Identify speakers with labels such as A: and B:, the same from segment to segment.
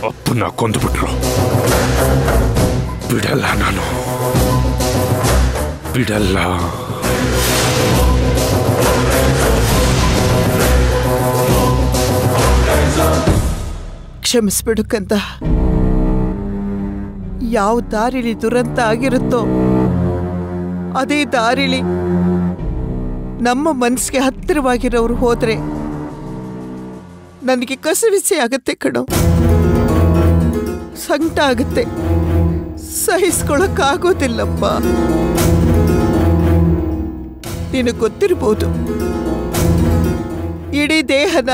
A: ಅಪ್ಪನ ಕೊಂದುಬಿಟ್ರು ಬಿಡಲ್ಲ ನಾನು ಬಿಡಲ್ಲ
B: ಕ್ಷಮಿಸ್ಬಿಡು ಕಂದ ಯಾವ ದಾರಿಲಿ ದುರಂತ ಆಗಿರುತ್ತೋ ಅದೇ ದಾರಿಲಿ ನಮ್ಮ ಮನಸ್ಸಿಗೆ ಹತ್ತಿರವಾಗಿರೋರು ಹೋದ್ರೆ ನನಗೆ ಕಸವಿಸಿ ಆಗತ್ತೆ ಕಣೋ ಸಂಕಟ ಆಗುತ್ತೆ ಸಹಿಸ್ಕೊಳಕ್ಕಾಗೋದಿಲ್ಲಪ್ಪ ನಿನಗೆ ಗೊತ್ತಿರ್ಬೋದು ಇಡೀ ದೇಹನ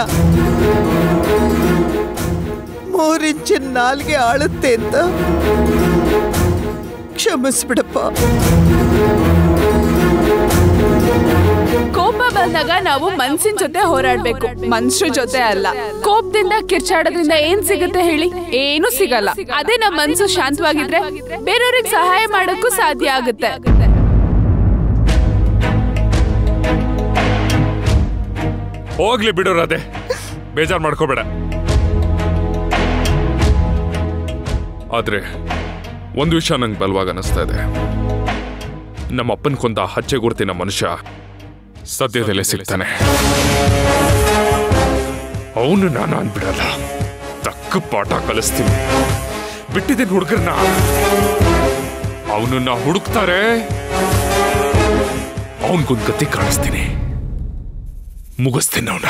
B: ಮೂರಿಂಚಿನ ನಾಲ್ಗೆ ಆಳುತ್ತೆ ಅಂತ ಕ್ಷಮಿಸ್ಬಿಡಪ್ಪ
C: ಕೋಪ ಬಂದಾಗ ನಾವು ಮನ್ಸಿನ ಜೊತೆ ಹೋರಾಡ್ಬೇಕು ಮನುಷ್ಯ ಜೊತೆ ಅಲ್ಲ ಕೋಪದಿಂದ ಕಿರ್ಚಾಡೋದ್ರಿಂದ ಏನ್ ಸಿಗುತ್ತೆ ಹೇಳಿ ಏನು ಸಿಗಲ್ಲ ಅದೇ ನಮ್ಮ ಮನ್ಸು ಶಾಂತವಾಗಿದ್ರೆ ಬೇರೆಯವ್ರಿಗೆ ಸಹಾಯ ಮಾಡೋಕ್ಕೂ ಸಾಧ್ಯ ಆಗುತ್ತೆ
A: ಹೋಗ್ಲಿ ಬಿಡು ರಾಧೆ ಬೇಜಾರ್ ಮಾಡ್ಕೋಬೇಡ ಆದ್ರೆ ಒಂದು ವಿಷಯ ನಂಗೆ ಬಲವಾಗಿ ಅನಿಸ್ತಾ ಇದೆ ನಮ್ಮ ಅಪ್ಪನ ಕೊಂದ ಹಚ್ಚೆ ಗುರುತಿನ ಮನುಷ್ಯ ಸದ್ಯದಲ್ಲೇ ಸಿಗ್ತಾನೆ ಅವನು ನಾನು ಅನ್ಬಿಡಲ್ಲ ತಕ್ಕ ಪಾಠ ಕಲಿಸ್ತೀನಿ ಬಿಟ್ಟಿದ್ದೀನಿ ಹುಡುಗರನ್ನ ಅವನನ್ನ ಹುಡುಕ್ತಾರೆ ಅವನ್ಗೊಂದು ಗತಿ ಕಾಣಿಸ್ತೀನಿ ಮುಗಿಸ್ತೀನಿ ಅವನ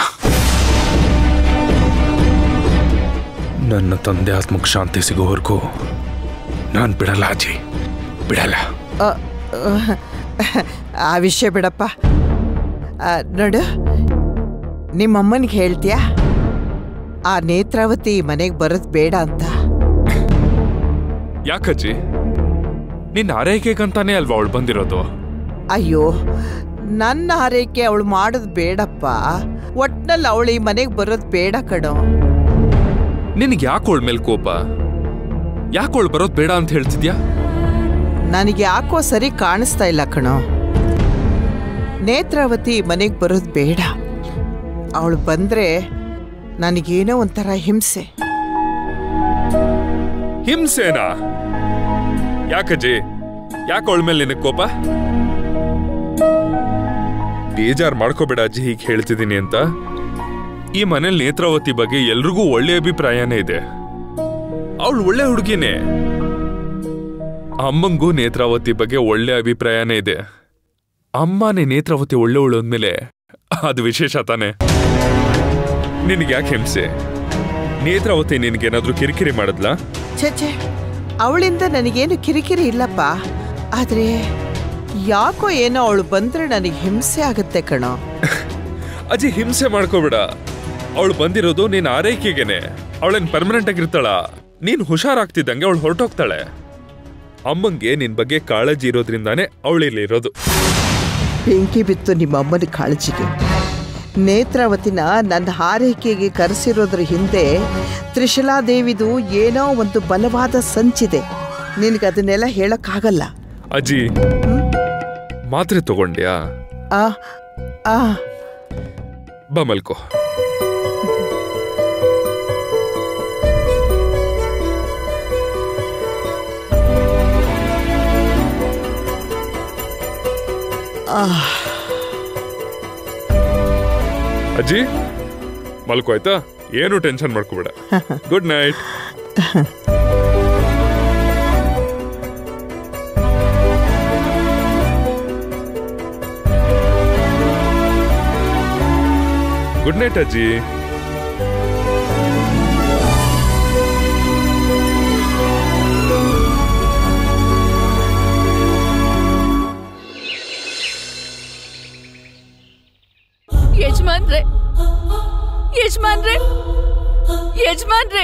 A: ನನ್ನ ತಂದೆ ಆತ್ಮಕ್ಕೆ ಶಾಂತಿ ಸಿಗೋವರೆಗೂ ನಾನು ಬಿಡಲ್ಲ ಅಜ್ಜಿ ಬಿಡಲ್ಲ
B: ಆ, ಆ ವಿಷಯ ಬಿಡಪ್ಪ ಆ, ನೋಡು ನಿಮ್ಮಮ್ಮನಿಗೆ ಹೇಳ್ತೀಯಾ ಆ ನೇತ್ರಾವತಿ ಮನೆಗೆ ಬರೋದು ಬೇಡ ಅಂತ
A: ಯಾಕಜ್ಜಿ ನಿನ್ನ ಆರೈಕೆಗಂತಾನೆ ಅಲ್ವಾ ಅವಳು ಬಂದಿರೋದು
B: ಅಯ್ಯೋ ನನ್ನ ಆರೈಕೆ ಅವಳು ಮಾಡೋದು ಬೇಡಪ್ಪ ಒಟ್ನಲ್ಲಿ ಅವಳು ಈ ಮನೆಗೆ ಬರೋದು ಬೇಡ ಕಣೋ
A: ನಿನಗೆ ಯಾಕೆ ಅವಳ ಮೇಲೆ ಕೋಪ ಯಾಕೆ ಅವಳು ಬರೋದು ಬೇಡ ಅಂತ ಹೇಳ್ತಿದ್ಯಾ
B: ನನಗೆ ಯಾಕೋ ಸರಿ ಕಾಣಿಸ್ತಾ ಇಲ್ಲ ಕಣೋ ನೇತ್ರಾವತಿ ಮನೆಗೆ ಬರೋದು ಬೇಡ ಅವಳು ಬಂದ್ರೆ ನನಗೇನೋ ಒಂಥರ ಹಿಂಸೆ
A: ಹಿಂಸೆನಾ ಯಾಕಜ್ಜಿ ಯಾಕೆ ಅವಳ ಮೇಲೆ ನಿನಗೆ ಕೋಪ ಬೇಜಾರ್ ಮಾಡ್ಕೋಬೇಡ ಅಜ್ಜಿ ಹೀಗೆ ಹೇಳ್ತಿದ್ದೀನಿ ಅಂತ ಈ ಮನೇಲಿ ನೇತ್ರಾವತಿ ಬಗ್ಗೆ ಎಲ್ರಿಗೂ ಒಳ್ಳೆ ಅಭಿಪ್ರಾಯನೇ ಇದೆ ಅವಳು ಒಳ್ಳೆ ಹುಡುಗಿನೇ ಅಮ್ಮಂಗೂ ನೇತ್ರಾವತಿ ಬಗ್ಗೆ ಒಳ್ಳೆ ಅಭಿಪ್ರಾಯನೇ ಇದೆ ಅಮ್ಮನೇ ನೇತ್ರಾವತಿ ಒಳ್ಳೆವಳು ಅಂದ್ಮೇಲೆ ಅದು ವಿಶೇಷ ತಾನೆ ನಿನಗೆ ಯಾಕೆ ಹಿಂಸೆ ನೇತ್ರಾವತಿ ನಿನಗೇನಾದ್ರೂ ಕಿರಿಕಿರಿ ಮಾಡಿದ್ಲಾ
B: ಛೇ ಛೇ ಅವಳಿಂದ ನನಗೇನು ಕಿರಿಕಿರಿ ಇಲ್ಲಪ್ಪ ಆದ್ರೆ ಯಾಕೋ ಏನೋ ಅವಳು ಬಂದ್ರೆ ನನಗೆ ಹಿಂಸೆ ಆಗುತ್ತೆ ಕಣೋ
A: ಅಜ್ಜಿ ಹಿಂಸೆ ಮಾಡ್ಕೋಬೇಡ ಅವಳು ಬಂದಿರೋದು ನೀನ್ ಆರೈಕೆಗೆನೆ ಅವಳೇನ್ ಪರ್ಮನೆಂಟ್ ಆಗಿರ್ತಾಳ ನೀನ್ ಹುಷಾರಾಗ್ತಿದ್ದಂಗೆ ಅವಳು ಹೊರಟೋಗ್ತಾಳೆ ಅಮ್ಮಂಗೆ ನಿನ್ ಬಗ್ಗೆ ಕಾಳಜಿ ಇರೋದ್ರಿಂದಾನೇ ಅವಳಿಲ್ಲಿ ಇರೋದು
B: ಬೆಂಕಿ ಬಿತ್ತು ನಿಮ್ಮ ಅಮ್ಮನ ಕಾಳಜಿಗೆ ನೇತ್ರಾವತಿನ ನನ್ನ ಹಾರೈಕೆಗೆ ಕರೆಸಿರೋದ್ರ ಹಿಂದೆ ತ್ರಿಶಲಾದೇವಿದು ಏನೋ ಒಂದು ಬಲವಾದ ಸಂಚಿದೆ ನಿನಗೆ ಅದನ್ನೆಲ್ಲ ಹೇಳಕ್ಕಾಗಲ್ಲ
A: ಅಜ್ಜಿ ಮಾತ್ರೆ ತಗೊಂಡ್ಯಾ
B: ಆ ಆ
A: ಬಾ ಮಲ್ಕೋ
B: ಆ
A: ಅಜ್ಜಿ ಮಲ್ಕೋ ಆಯ್ತಾ ಏನು ಟೆನ್ಷನ್ ಮಾಡ್ಕೋಬೇಡ ಗುಡ್ ನೈಟ್ ಗುಡ್ ನೈಟ್ ಅಜ್ಜಿ
C: ಯಜಮಾನ್ರೆ ಯಜಮಾನ್ರೆ ಯಜಮಾನ್ರೆ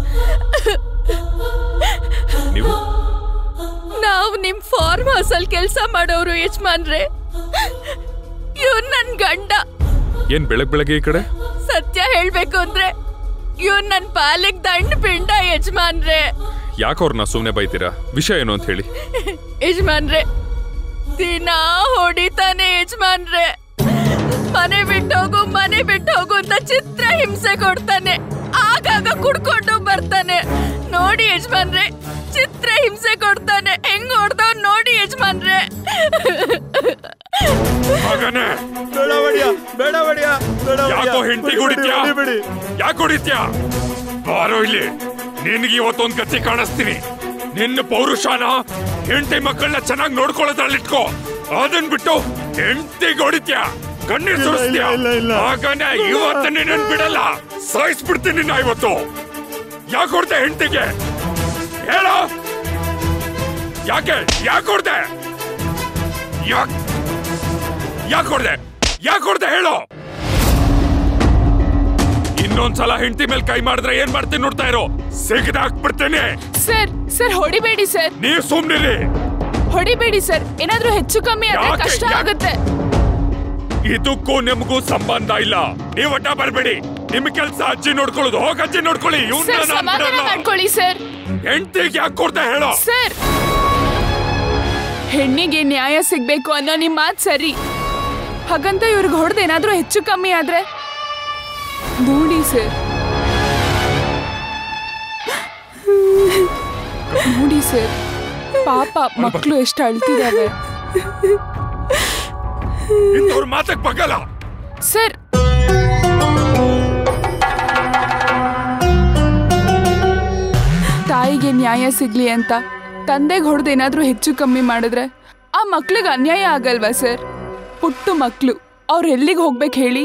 A: ನೀವು
C: ನಾವು ನಿಮ್ ಫಾರ್ಮ್ ಹೌಸ್ ಅಲ್ಲಿ ಕೆಲಸ ಮಾಡೋರು ಯಜಮಾನ್ರೆ ಇವ್ನ್ ನನ್ ಗಂಡ
A: ಏನ್ ಬೆಳಗ್ ಬೆಳಗ್ಗೆ ಈ ಕಡೆ
C: ಸತ್ಯ ಹೇಳ್ಬೇಕು ಅಂದ್ರೆ ಇವ್ನ್ ನನ್ ಪಾಲಿಗ್ ದಂಡ ಪಿಂಡ ಯಜಮಾನ್ರೆ
A: ಯಾಕೆ ಅವ್ರನ್ನ ಸುಮ್ಮನೆ ಬೈತೀರಾ ವಿಷಯ ಏನು ಅಂತ ಹೇಳಿ
C: ಯಜಮಾನ್ರೆ ದಿನ ಹೊಡಿತಾನೆ ಯಜಮಾನ್ರೆ ಮನೆ ಬಿಟ್ಟು ಹೋಗು ಮನೆ ಬಿಟ್ಟು ಹೋಗು ಅಂತ ಚಿತ್ರ ಹಿಂಸೆ ಕೊಡ್ತಾನೆ ಆಗಾಗ ಕುಡ್ಕೊಂಡು ಬರ್ತಾನೆ
D: ನೋಡಿ ಯಜಮಾನ್ರೆ ಚಿತ್ರ ಹಿಂಸೆ ಕೊಡ್ತಾನೆ ಹೆಂಗ್ ಹೊಡ್ದವ್ ನೋಡಿ ಯಜಮಾನ್ರೆ
A: ಮಗನೇ
E: ಬೇಡ ಒಡೆಯ ಬೇಡ ಒಡೆಯ ಬೇಡ
A: ಯಾಕೋ ಹೆಂಡತಿ ಹೊಡಿತ್ಯಾ
E: ಬಿಡಿ
A: ಯಾಕೆ ಹೊಡಿತ್ಯಾ ಬಾರೋ ಇಲ್ಲಿ ನಿನ್ಗೆ ಇವತ್ತೊಂದ್ ಗತಿ ಕಾಣಿಸ್ತೀನಿ ನಿನ್ನ ಪೌರುಷನ ಹೆಂಡತಿ ಮಕ್ಕಳನ್ನ ಚೆನ್ನಾಗಿ ನೋಡ್ಕೊಳ್ಳೋದ್ರಲ್ಲಿ ಇಟ್ಕೋ ಅದನ್ ಬಿಟ್ಟು ಹೆಂಡತಿಗೆ ಹೊಡಿತ್ಯಾ ಕಣ್ಣೀರ್
E: ಇಲ್ಲ,
A: ಸುರಿಸ್ತೀಯ
E: ಇಲ್ಲ, ಇಲ್ಲ.
A: ಮಗನೇ ಇವತ್ತು ನಿನ್ನ ಬಿಡಲ್ಲ ಸಾಯಿಸ್ಬಿಡ್ತೀನಿ ನಾ ಇವತ್ತು ಯಾಕೆ ಹೊಡ್ದೆ ಹೆಂಡತಿಗೆ ಹೇಳೋ ಯಾಕೆ ಯಾಕೆ ಹೊಡ್ದೆ ಯಾಕೆ ಯಾಕೆ ಹೊಡ್ದೆ ಯಾಕೆ ಹೊಡ್ದೆ ಹೇಳೋ ಇನ್ನೊಂದ್ಸಲ ಹೆಂಡತಿ ಮೇಲೆ ಕೈ ಮಾಡಿದ್ರೆ ಏನ್ ಮಾಡ್ತೀನಿ ನೋಡ್ತಾ ಇರೋ ಸಿಗದ ಹಾಕ್ಬಿಡ್ತೇನೆ
C: ಸರ್ ಸರ್ ಹೊಡಿಬೇಡಿ ಸರ್
A: ನೀವ್ ಸುಮ್ನಿರಿ
C: ಹೊಡಿಬೇಡಿ ಸರ್ ಏನಾದ್ರೂ ಹೆಚ್ಚು ಕಮ್ಮಿ ಆದ್ರೆ
A: ಯಾಕೆ?
C: ಕಷ್ಟ
A: ಯಾಕೆ?
C: ಆಗುತ್ತೆ
A: ಇದಕ್ಕೂ ನಿಮ್ಗೂ ಸಂಬಂಧ ಇಲ್ಲ ನೀವ್ ಒಟ್ಟ ಬರ್ಬೇಡಿ ನಿಮ್ ಕೆಲ್ಸ ಅಜ್ಜಿ ನೋಡ್ಕೊಳ್ಳೋದು ಹೋಗ್ ಅಜ್ಜಿ ನೋಡ್ಕೊಳ್ಳಿ
C: ಸರ್ ಸಮಾಧಾನ ಮಾಡ್ಕೊಳ್ಳಿ ಸರ್
A: ಹೆಂಡತಿಗೆ ಯಾಕೆ ಕೊಡ್ತಾ ಹೇಳೋ
C: ಸರ್ ಹೆಣ್ಣಿಗೆ ನ್ಯಾಯ ಸಿಗ್ಬೇಕು ಅನ್ನೋ ನಿಮ್ ಮಾತ್ ಸರಿ ಹಾಗಂತ ಇವ್ರಿಗೆ ಹೊಡೆದು ಏನಾದ್ರೂ ಹೆಚ್ಚು ಕಮ್ಮಿ ಆದ್ರೆ ನೋಡಿ ಸರ್ ನೋಡಿ ಸರ್ ಪಾಪ ಮಕ್ಕಳು ಎಷ್ಟು ಅಳ್ತಿದಾವೆ
A: ಇಂಥವ್ರ ಮಾತಕ್ ಬಗ್ಗಲ್ಲ
C: ಸರ್ ತಾಯಿಗೆ ನ್ಯಾಯ ಸಿಗ್ಲಿ ಅಂತ ತಂದೆಗೆ ಹೊಡೆದು ಏನಾದ್ರೂ ಹೆಚ್ಚು ಕಮ್ಮಿ ಮಾಡಿದ್ರೆ ಆ ಮಕ್ಳಿಗೆ ಅನ್ಯಾಯ ಆಗಲ್ವಾ ಸರ್ ಪುಟ್ಟು ಮಕ್ಳು ಅವ್ರು ಎಲ್ಲಿಗೆ ಹೋಗ್ಬೇಕು ಹೇಳಿ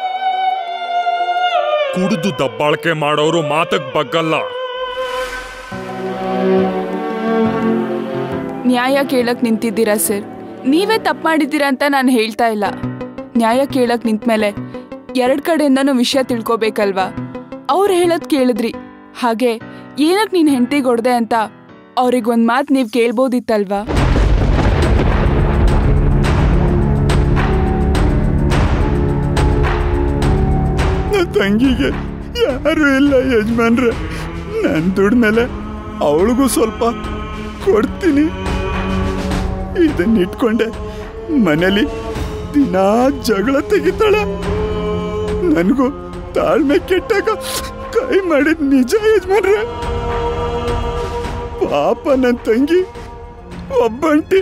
A: ಕುಡಿದು ದಬ್ಬಾಳಿಕೆ ಮಾಡೋರು ಮಾತಕ್ ಬಗ್ಗಲ್ಲ
C: ನ್ಯಾಯ ಕೇಳಕ್ ನಿಂತಿದ್ದೀರಾ ಸರ್ ನೀವೇ ತಪ್ಪು ಮಾಡಿದ್ದೀರಾ ಅಂತ ನಾನು ಹೇಳ್ತಾ ಇಲ್ಲ ನ್ಯಾಯ ಕೇಳಕ್ ನಿಂತ್ಮೇಲೆ ಎರಡ್ ಕಡೆಯಿಂದನೂ ವಿಷಯ ತಿಳ್ಕೊಬೇಕಲ್ವಾ ಅವ್ರು ಹೇಳೋದ್ ಕೇಳಿದ್ರಿ ಹಾಗೆ ಏನಕ್ ನೀನ್ ಹೆಂಡತಿಗೆ ಹೊಡ್ದೆ ಅಂತ ಅವ್ರಿಗೊಂದ್ ಮಾತು ನೀವು ಕೇಳ್ಬೋದಿತ್ತಲ್ವಾ
E: ನನ್ನ ತಂಗಿಗೆ ಯಾರು ಇಲ್ಲ ಯಜಮಾನ್ರೆ ನನ್ನ ದುಡ್ಡು ಮೇಲೆ ಅವಳಿಗೂ ಸ್ವಲ್ಪ ಕೊಡ್ತೀನಿ ಇದನ್ನ ಇಟ್ಕೊಂಡೆ ಮನೇಲಿ ದಿನಾ ಜಗಳ ತೆಗಿತಾಳೆ ನನಗೂ ತಾಳ್ಮೆ ಕೆಟ್ಟಾಗ ಕೈ ಮಾಡಿದ ನಿಜ ಯಜಮಾನ್ರೆ ಪಾಪ ನನ್ನ ತಂಗಿ ಒಬ್ಬಂಟಿ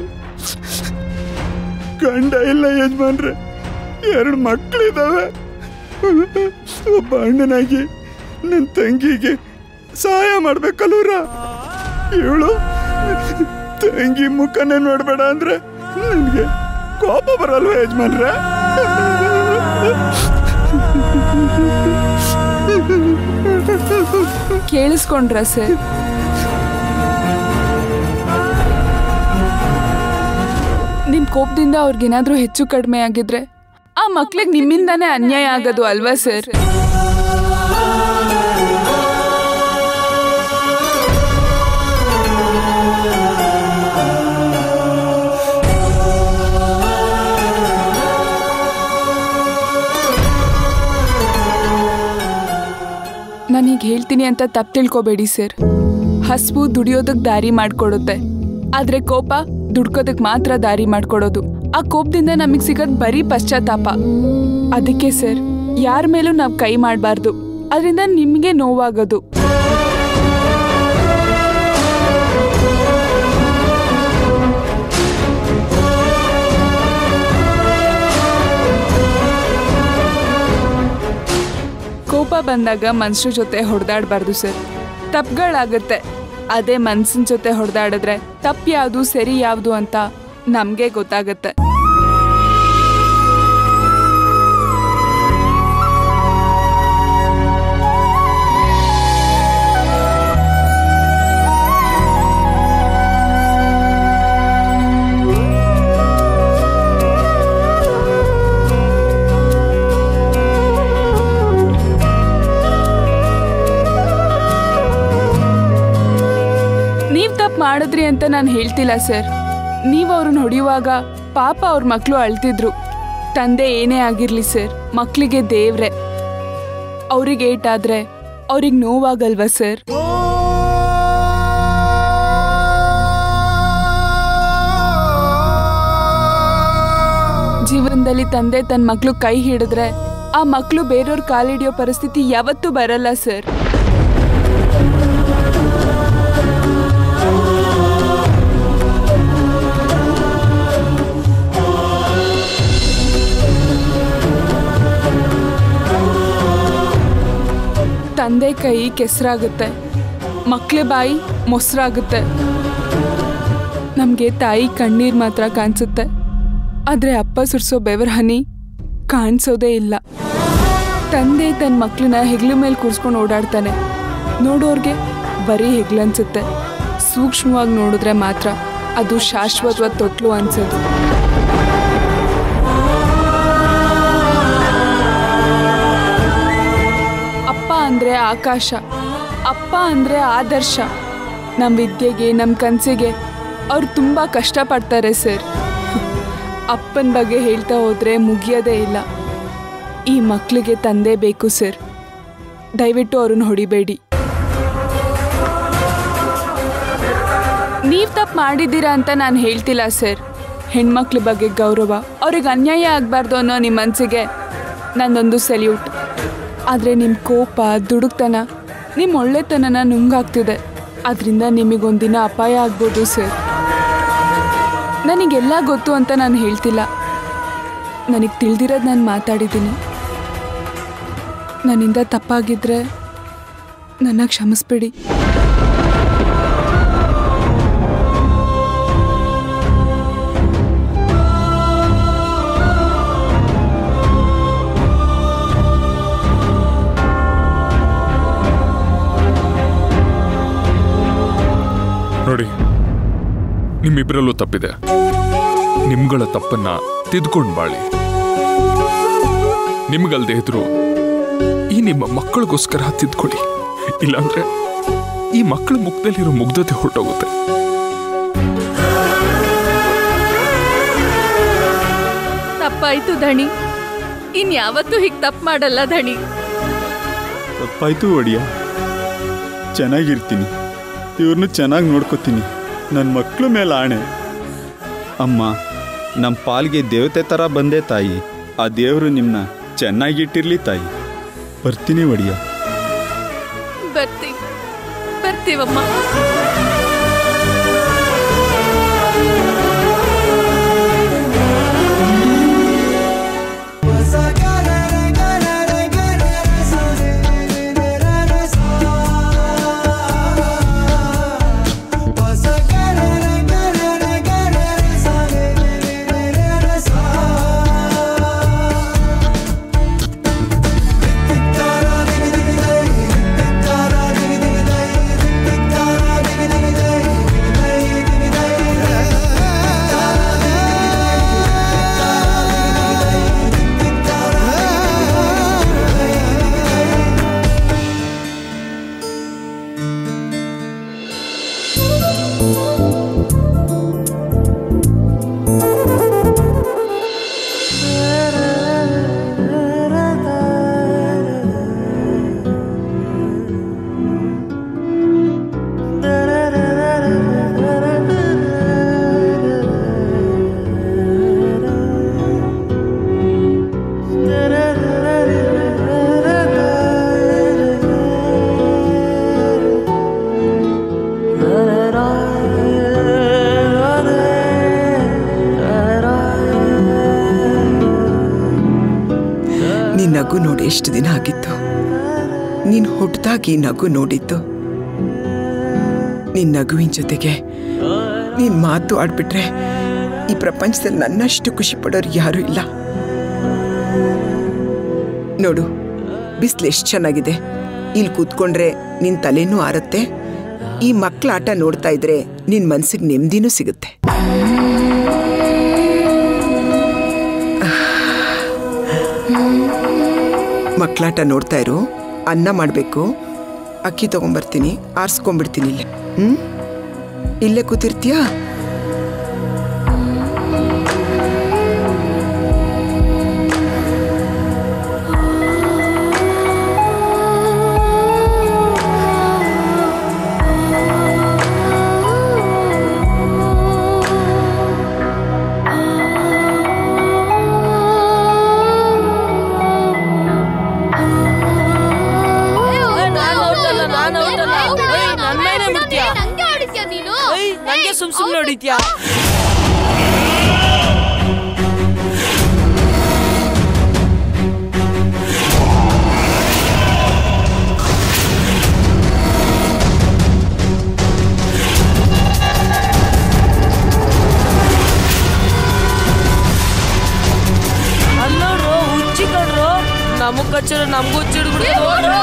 E: ಗಂಡ ಇಲ್ಲ ಯಜಮಾನ್ರೆ ಎರಡು ಮಕ್ಕಳಿದಾವೆ ಒಬ್ಬ ಅಣ್ಣನಾಗಿ ನನ್ನ ತಂಗಿಗೆ ಸಹಾಯ ಮಾಡ್ಬೇಕಲ್ವರ ಇವಳು ತಂಗಿ ಮುಖನೇ ನೋಡ್ಬೇಡ ಅಂದ್ರೆ ನನಗೆ ಕೋಪ ಬರಲ್ವ ಯಜಮಾನ್ರೆ
C: ಕೇಳಿಸ್ಕೊಂಡ್ರ ಸರ್ ನಿಮ್ ಕೋಪದಿಂದ ಅವ್ರಿಗೇನಾದ್ರೂ ಹೆಚ್ಚು ಕಡಿಮೆ ಆಗಿದ್ರೆ ಆ ಮಕ್ಳಿಗೆ ನಿಮ್ಮಿಂದಾನೇ ಅನ್ಯಾಯ ಆಗೋದು ಅಲ್ವಾ ಸರ್ ನಾನೀಗ ಹೇಳ್ತೀನಿ ಅಂತ ತಪ್ಪು ತಿಳ್ಕೊಬೇಡಿ ಸರ್ ಹಸ್ವು ದುಡಿಯೋದಕ್ ದಾರಿ ಮಾಡ್ಕೊಡುತ್ತೆ ಆದ್ರೆ ಕೋಪ ದುಡ್ಕೋದಕ್ ಮಾತ್ರ ದಾರಿ ಮಾಡ್ಕೊಡೋದು ಆ ಕೋಪದಿಂದ ನಮಗ್ ಸಿಗೋದ್ ಬರೀ ಪಶ್ಚಾತ್ತಾಪ ಅದಕ್ಕೆ ಸರ್ ಯಾರ ಮೇಲೂ ನಾವ್ ಕೈ ಮಾಡಬಾರ್ದು ಅದರಿಂದ ನಿಮ್ಗೆ ನೋವಾಗೋದು ಕೋಪ ಬಂದಾಗ ಮನ್ಸ್ರ ಜೊತೆ ಹೊಡೆದಾಡಬಾರ್ದು ಸರ್ ತಪ್ಪುಗಳಾಗುತ್ತೆ ಅದೇ ಮನ್ಸಿನ ಜೊತೆ ಹೊಡೆದಾಡಿದ್ರೆ ತಪ್ಪು ಯಾವುದು ಸರಿ ಯಾವುದು ಅಂತ ನಮಗೆ ಗೊತ್ತಾಗುತ್ತೆ ನೀವ್ ತಪ್ಪು ಮಾಡಿದ್ರಿ ಅಂತ ನಾನು ಹೇಳ್ತಿಲ್ಲ ಸರ್ ನೀವು ಅವ್ರನ್ನ ಹೊಡೆಯುವಾಗ ಪಾಪ ಅವ್ರ ಮಕ್ಕಳು ಅಳ್ತಿದ್ರು ತಂದೆ ಏನೇ ಆಗಿರ್ಲಿ ಸರ್ ಮಕ್ಕಳಿಗೆ ದೇವ್ರೆ ಅವ್ರಿಗೆ ಏಟಾದ್ರೆ ಅವ್ರಿಗೆ ನೋವಾಗಲ್ವಾ ಸರ್ ಜೀವನದಲ್ಲಿ ತಂದೆ ತನ್ನ ಮಕ್ಕಳು ಕೈ ಹಿಡಿದ್ರೆ ಆ ಮಕ್ಕಳು ಬೇರೆಯವ್ರ ಕಾಲಿಡಿಯೋ ಪರಿಸ್ಥಿತಿ ಯಾವತ್ತೂ ಬರಲ್ಲ ಸರ್ ತಂದೆ ಕೈ ಕೆಸರಾಗುತ್ತೆ ಮಕ್ಳ ಬಾಯಿ ಮೊಸರಾಗುತ್ತೆ ನಮಗೆ ತಾಯಿ ಕಣ್ಣೀರ್ ಮಾತ್ರ ಕಾಣಿಸುತ್ತೆ ಆದ್ರೆ ಅಪ್ಪ ಸುರಿಸೋ ಬೆವರ್ ಹನಿ ಕಾಣಿಸೋದೇ ಇಲ್ಲ ತಂದೆ ತನ್ನ ಮಕ್ಳನ್ನ ಹೆಗ್ಲ ಮೇಲೆ ಕೂರಿಸ್ಕೊಂಡು ಓಡಾಡ್ತಾನೆ ನೋಡೋರ್ಗೆ ಬರೀ ಹೆಗ್ಲನ್ಸುತ್ತೆ ಸೂಕ್ಷ್ಮವಾಗಿ ನೋಡಿದ್ರೆ ಮಾತ್ರ ಅದು ಶಾಶ್ವತವಾದ ತೊಟ್ಲು ಅನ್ಸೋದು ಅಪ್ಪ ಅಂದ್ರೆ ಆಕಾಶ ಅಪ್ಪ ಅಂದ್ರೆ ಆದರ್ಶ ನಮ್ಮ ವಿದ್ಯೆಗೆ ನಮ್ಮ ಕನಸಿಗೆ ಅವ್ರು ತುಂಬ ಕಷ್ಟಪಡ್ತಾರೆ ಸರ್ ಅಪ್ಪನ ಬಗ್ಗೆ ಹೇಳ್ತಾ ಹೋದ್ರೆ ಮುಗಿಯೋದೇ ಇಲ್ಲ ಈ ಮಕ್ಕಳಿಗೆ ತಂದೆ ಬೇಕು ಸರ್ ದಯವಿಟ್ಟು ಅವ್ರನ್ನ ಹೊಡಿಬೇಡಿ ನೀವು ತಪ್ಪು ಮಾಡಿದ್ದೀರಾ ಅಂತ ನಾನು ಹೇಳ್ತಿಲ್ಲ ಸರ್ ಹೆಣ್ಮಕ್ಳ ಬಗ್ಗೆ ಗೌರವ ಅವ್ರಿಗೆ ಅನ್ಯಾಯ ಆಗಬಾರ್ದು ಅನ್ನೋ ನಿಮ್ಮ ಮನಸ್ಸಿಗೆ ನಂದೊಂದು ಸೆಲ್ಯೂಟ್ ಆದರೆ ನಿಮ್ಮ ಕೋಪ ದುಡುಕ್ತನ ನಿಮ್ಮ ಒಳ್ಳೆತನನ ನುಂಗಾಗ್ತಿದೆ ಅದರಿಂದ ನಿಮಗೊಂದಿನ ಅಪಾಯ ಆಗ್ಬೋದು ಸರ್ ನನಗೆಲ್ಲ ಗೊತ್ತು ಅಂತ ನಾನು ಹೇಳ್ತಿಲ್ಲ ನನಗೆ ತಿಳಿದಿರೋದು ನಾನು ಮಾತಾಡಿದ್ದೀನಿ ನನ್ನಿಂದ ತಪ್ಪಾಗಿದ್ರೆ ನನ್ನ ಕ್ಷಮಿಸ್ಬಿಡಿ
A: ನೋಡಿ ನಿಮ್ಮಿಬ್ಬರಲ್ಲೂ ತಪ್ಪಿದೆ ನಿಮ್ಗಳ ತಪ್ಪನ್ನ ತಿದ್ಕೊಂಡು ಬಾಳಿ ನಿಮ್ಗಲ್ದೇ ಇದ್ರು ಈ ನಿಮ್ಮ ಮಕ್ಕಳಿಗೋಸ್ಕರ ತಿದ್ಕೊಳ್ಳಿ ಇಲ್ಲಾಂದ್ರೆ ಈ ಮಕ್ಕಳ ಮುಖದಲ್ಲಿರೋ ಮುಗ್ಧತೆ ಹೊರಟೋಗುತ್ತೆ
D: ತಪ್ಪಾಯ್ತು ಧಣಿ ಇನ್ಯಾವತ್ತೂ ಹೀಗೆ ತಪ್ಪು ಮಾಡಲ್ಲ ಧಣಿ
E: ತಪ್ಪಾಯ್ತು ಒಡಿಯ ಚೆನ್ನಾಗಿರ್ತೀನಿ ಇವ್ರನ್ನ ಚೆನ್ನಾಗಿ ನೋಡ್ಕೋತೀನಿ ನನ್ನ ಮಕ್ಳ ಮೇಲೆ ಆಣೆ ಅಮ್ಮ ನಮ್ಮ ಪಾಲ್ಗೆ ದೇವತೆ ಥರ ಬಂದೆ ತಾಯಿ ಆ ದೇವರು ನಿಮ್ಮನ್ನ ಚೆನ್ನಾಗಿಟ್ಟಿರ್ಲಿ ತಾಯಿ ಬರ್ತೀನಿ ಒಡಿಯ
D: ಬರ್ತೀವಿ ಬರ್ತೀವಮ್ಮ
F: ನಿನ್ನ ನಗು ನೋಡಿ ಎಷ್ಟು ದಿನ ಆಗಿತ್ತು ನೀನು ಹುಟ್ಟಿದಾಗ ಈ ನಗು ನೋಡಿದ್ದು ನಿನ್ನ ನಗುವಿನ ಜೊತೆಗೆ ನೀನು ಮಾತು ಆಡ್ಬಿಟ್ರೆ ಈ ಪ್ರಪಂಚದಲ್ಲಿ ನನ್ನಷ್ಟು ಖುಷಿ ಪಡೋರು ಯಾರೂ ಇಲ್ಲ ನೋಡು ಬಿಸಿಲು ಎಷ್ಟು ಚೆನ್ನಾಗಿದೆ ಇಲ್ಲಿ ಕೂತ್ಕೊಂಡ್ರೆ ನಿನ್ನ ತಲೆನೂ ಆರತ್ತೆ ಈ ಮಕ್ಕಳ ಆಟ ನೋಡ್ತಾ ಇದ್ರೆ ನಿನ್ನ ಮನ್ಸಿಗೆ ನೆಮ್ಮದಿನೂ ಸಿಗುತ್ತೆ ಮಕ್ಕಳಾಟ ನೋಡ್ತಾ ಇರು ಅನ್ನ ಮಾಡಬೇಕು ಅಕ್ಕಿ ತಗೊಂಬರ್ತೀನಿ ಆರಿಸ್ಕೊಂಡ್ಬಿಡ್ತೀನಿ ಇಲ್ಲೇ ಹ್ಞೂ ಇಲ್ಲೇ ಕೂತಿರ್ತೀಯಾ
D: ನಾನು ಔಟಲ್ಲ ನಾನು ಔಟಲ್ಲ ಏಯ್ ನನ್ನ ಮೇಲೆ ಬಿಡ್ತೀಯಾ
G: ನಂಗೆ ಹೊಡಿತ್ಯಾ ನೀನು
D: ಏಯ್ ನಂಗೆ ಸುಮ್ ಸುಮ್ಮನೆ ಹೊಡಿತ್ಯಾ ನಮಗ್ ಕಚ್ಚರ ನಮಗೂ ಚಿಡ್ಬಿಡ್ತು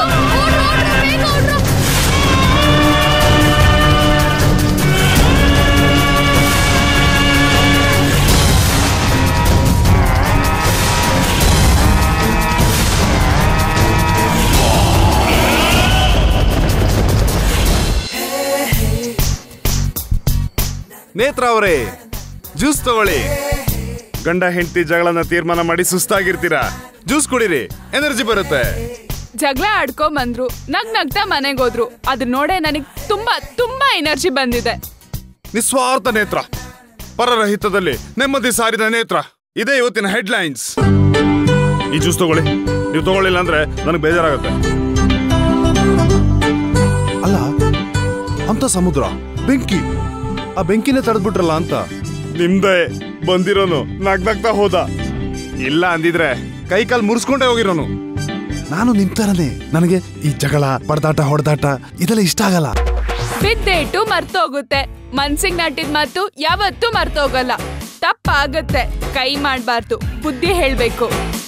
G: ನೇತ್ರ ಅವರೇ ಜ್ಯೂಸ್ ತಗೊಳ್ಳಿ ಗಂಡ ಹೆಂಡತಿ ಜಗಳನ ತೀರ್ಮಾನ ಮಾಡಿ ಸುಸ್ತಾಗಿರ್ತೀರಾ ಜ್ಯೂಸ್ ಕುಡೀರಿ ಎನರ್ಜಿ ಬರುತ್ತೆ
C: ಜಗಳ ಆಡ್ಕೊಂಡ್ ಬಂದ್ರು ನಗ್ ನಗ್ತಾ ಮನೆಗೆ ಹೋದ್ರು ಅದ್ ನೋಡೇ ನನಗ್ ತುಂಬಾ ತುಂಬಾ ಎನರ್ಜಿ ಬಂದಿದೆ
G: ನಿಸ್ವಾರ್ಥ ನೇತ್ರ ಪರರಹಿತದಲ್ಲಿ ನೆಮ್ಮದಿ ಸಾರಿದ ನೇತ್ರ ಇದೇ ಇವತ್ತಿನ ಹೆಡ್ಲೈನ್ಸ್ ಈ ಜ್ಯೂಸ್ ತಗೊಳ್ಳಿ ನೀವು ತಗೊಳ್ಳಿಲ್ಲ ಅಂದ್ರೆ ನನಗೆ ಬೇಜಾರಾಗುತ್ತೆ
H: ಅಲ್ಲ ಅಂತ ಸಮುದ್ರ ಬೆಂಕಿ ಆ ಬೆಂಕಿನೇ ತಡೆದ್ಬಿಟ್ರಲ್ಲ ಅಂತ
G: ನಿಮ್ದೇ ಬಂದಿರೋನು ನಗ್ನಗ್ತಾ ಹೋದ ಇಲ್ಲ ಅಂದಿದ್ರೆ ಕೈ ಕಾಲ್ ಮುರಿಸ್ಕೊಂಡೇ ಹೋಗಿರೋನು
H: ನಾನು ನಿಂತರನೇ ನನಗೆ ಈ ಜಗಳ ಪಡೆದಾಟ ಹೊಡೆದಾಟ ಇದೆಲ್ಲ ಇಷ್ಟ ಆಗಲ್ಲ
C: ಬಿದ್ದೇಟು ಮರ್ತೋಗುತ್ತೆ ಮನ್ಸಿಗ್ ನಟ್ಟಿದ್ ಮಾತು ಯಾವತ್ತೂ ಮರ್ತೋಗಲ್ಲ ತಪ್ಪಾಗತ್ತೆ ಕೈ ಮಾಡ್ಬಾರ್ದು ಬುದ್ಧಿ ಹೇಳ್ಬೇಕು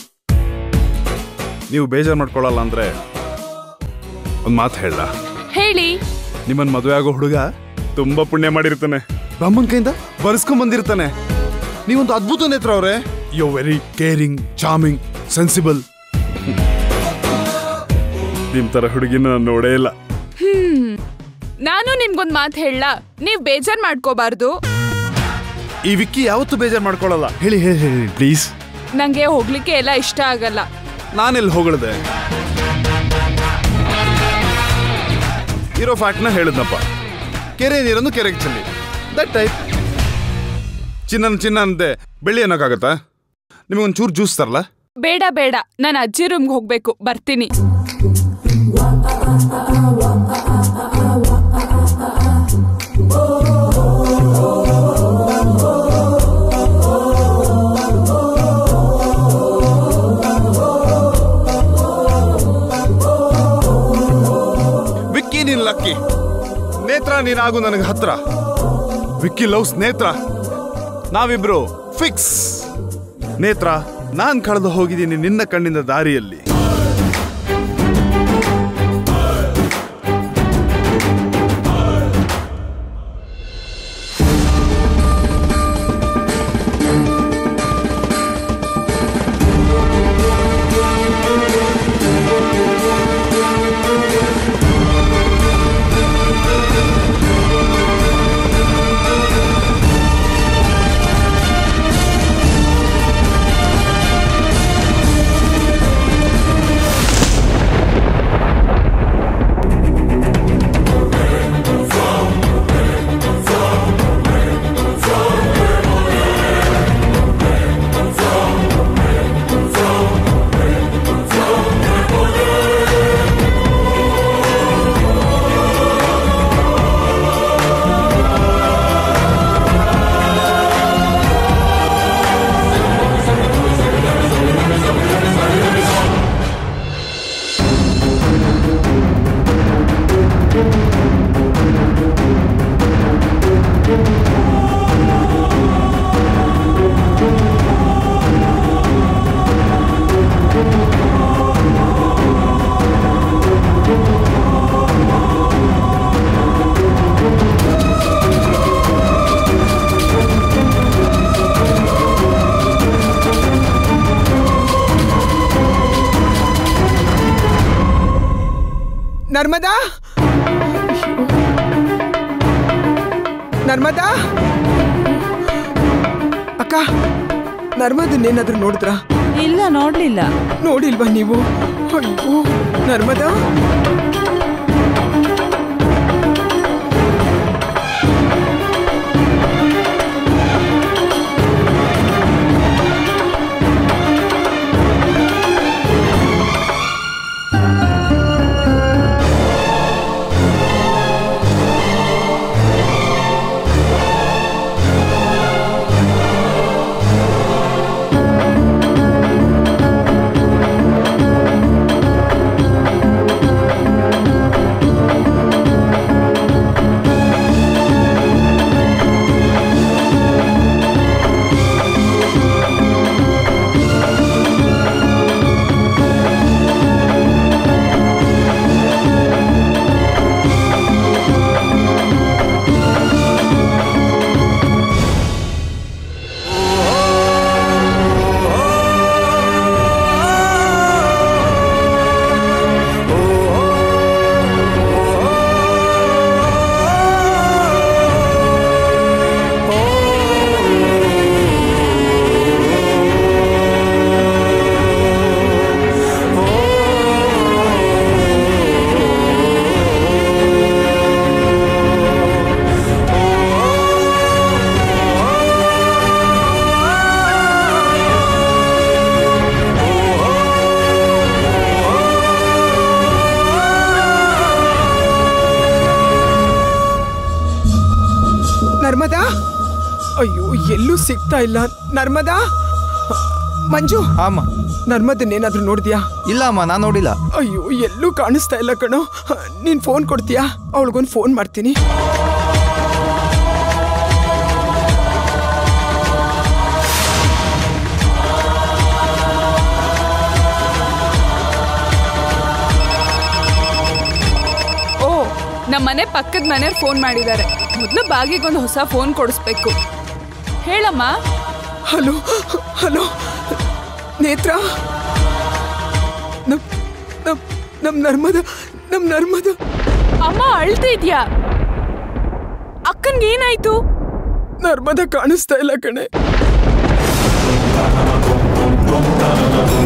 G: ನೀವು ಬೇಜಾರು ಮಾಡ್ಕೊಳ್ಳಲ್ಲ ಅಂದ್ರೆ ಒಂದ್ ಮಾತು ಹೇಳ
C: ಹೇಳಿ
G: ನಿಮ್ಮನ್ ಮದುವೆ ಆಗೋ ಹುಡುಗ ತುಂಬಾ ಪುಣ್ಯ ಮಾಡಿರ್ತಾನೆ
H: ಬ್ರಹ್ಮನ್ ಕೈಯಿಂದ
G: ಬರ್ಸ್ಕೊಂಡ್ ಬಂದಿರ್ತಾನೆ
H: ನೀವೊಂದು ಅದ್ಭುತ ನೇತ್ರ ಅವ್ರೆ you very caring charming sensible
G: ನಿಮ್ ತರ ಹುಡುಗಿನ ನಾನು ನೋಡೇ ಇಲ್ಲ
C: ನಾನು ನಿಮ್ಗೊಂದ್ ಮಾತು ಹೇಳ ನೀವ್ ಬೇಜಾರ್ ಮಾಡ್ಕೋಬಾರ್ದು
G: ಈ ವಿಕ್ಕಿ ಯಾವತ್ತೂ ಬೇಜಾರು ಮಾಡ್ಕೊಳ್ಳಲ್ಲ
H: ಹೇಳಿ ಹೇಳಿ ಹೇಳಿ ಪ್ಲೀಸ್
C: ನಂಗೆ ಹೋಗ್ಲಿಕ್ಕೆ ಎಲ್ಲ ಇಷ್ಟ ಆಗಲ್ಲ
G: ನಾನೆಲ್ಲಿ ಹೊಗಳದೆ ಇರೋ ಫ್ಯಾಕ್ಟ್ನ ಹೇಳಿದ್ನಪ್ಪ ಕೆರೆ ನೀರನ್ನು ಕೆರೆಗೆ ಚೆಲ್ಲಿ ದಟ್ ಟೈಪ್ ಚಿನ್ನನ್ ಚಿನ್ನ ಅಂತೆ ಬೆಳ್ಳಿ ಅನ್ನೋಕ್ಕಾಗತ್ತಾ ನಿಮಗೊಂದು ಚೂರು ಜ್ಯೂಸ್ ತರಲ್ಲ
C: ಬೇಡ ಬೇಡ ನಾನು ಅಜ್ಜಿ ರೂಮ್ಗೆ ಹೋಗ್ಬೇಕು ಬರ್ತೀನಿ
G: ವಿಕ್ಕಿ ನೀನ್ ಲಕ್ಕಿ ನೇತ್ರ ನೀನಾಗು ನನಗೆ ಹತ್ರ ವಿಕ್ಕಿ ಲವ್ಸ್ ನೇತ್ರ ನಾವಿಬ್ರು ಫಿಕ್ಸ್ ನೇತ್ರ ನಾನ್ ಕಳೆದು ಹೋಗಿದ್ದೀನಿ ನಿನ್ನ ಕಣ್ಣಿನ ದಾರಿಯಲ್ಲಿ
F: ನರ್ಮದಾ ನರ್ಮದಾ ಅಕ್ಕ ನರ್ಮದನ್ನೇನಾದ್ರೂ ನೋಡಿದ್ರ
D: ಇಲ್ಲ ನೋಡ್ಲಿಲ್ಲ
F: ನೋಡಿಲ್ವಾ ನೀವು ಅಯ್ಯೋ ನರ್ಮದಾ ಅಯ್ಯೋ ಎಲ್ಲೂ ಸಿಗ್ತಾ ಇಲ್ಲ ನರ್ಮದಾ ಮಂಜು
I: ಅಮ್ಮ
F: ನರ್ಮದನ್ನೇನಾದ್ರೂ ನೋಡಿದ್ಯಾ
I: ಇಲ್ಲ ಅಮ್ಮ ನಾನು ನೋಡಿಲ್ಲ
F: ಅಯ್ಯೋ ಎಲ್ಲೂ ಕಾಣಿಸ್ತಾ ಇಲ್ಲ ಕಣೋ ನೀನ್ ಫೋನ್ ಕೊಡ್ತೀಯಾ ಅವಳಿಗೊಂದು ಫೋನ್ ಮಾಡ್ತೀನಿ
C: ಓ ನಮ್ಮ ಮನೆ ಪಕ್ಕದ ಮನೆಯವ್ರು ಫೋನ್ ಮಾಡಿದ್ದಾರೆ ಮೊದಲು ಬಾಗಿಗೊಂದು ಹೊಸ ಫೋನ್ ಕೊಡಿಸ್ಬೇಕು ಹೇಳಮ್ಮ
F: ಹಲೋ ಹಲೋ ನೇತ್ರ ನಮ್ ನಮ್ ನಮ್ ನರ್ಮದ ನಮ್ ನರ್ಮದ
C: ಅಮ್ಮ ಅಳ್ತಿದ್ಯಾ ಅಕ್ಕನ್ಗೆ ಏನಾಯ್ತು
F: ನರ್ಮದ ಕಾಣಿಸ್ತಾ ಇಲ್ಲ ಕಣೆ
J: Thank